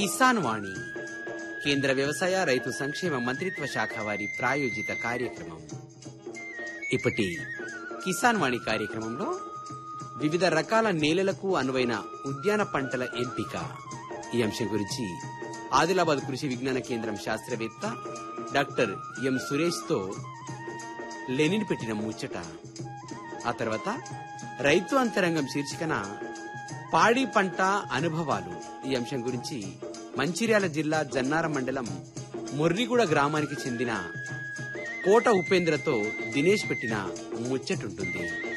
కిసాన్ వాణి కేంద్ర వ్యవసాయ రైతు సంక్షేమ మంత్రిత్వ శాఖ వారి ప్రాయోజిత కార్యక్రమం ఇప్పటి కిసాన్ వాణి కార్యక్రమంలో వివిధ రకాల నేలలకు అనువైన ఉద్యాన పంటల ఎంపిక ఈ అంశం గురించి ఆదిలాబాద్ కృషి విజ్ఞాన కేంద్రం శాస్త్రవేత్త డాక్టర్ ఎం సురేష్ తో లెనిన్ పెట్టిన ముచ్చట ఆ తర్వాత రైతు అంతరంగం శీర్షికన పాడి పంట అనుభవాలు ఈ అంశం గురించి మంచిర్యాల జిల్లా జన్నారం మండలం మొర్రిగూడ గ్రామానికి చెందిన కోట ఉపేంద్రతో దినేష్ పెట్టిన ముచ్చటుంటుంది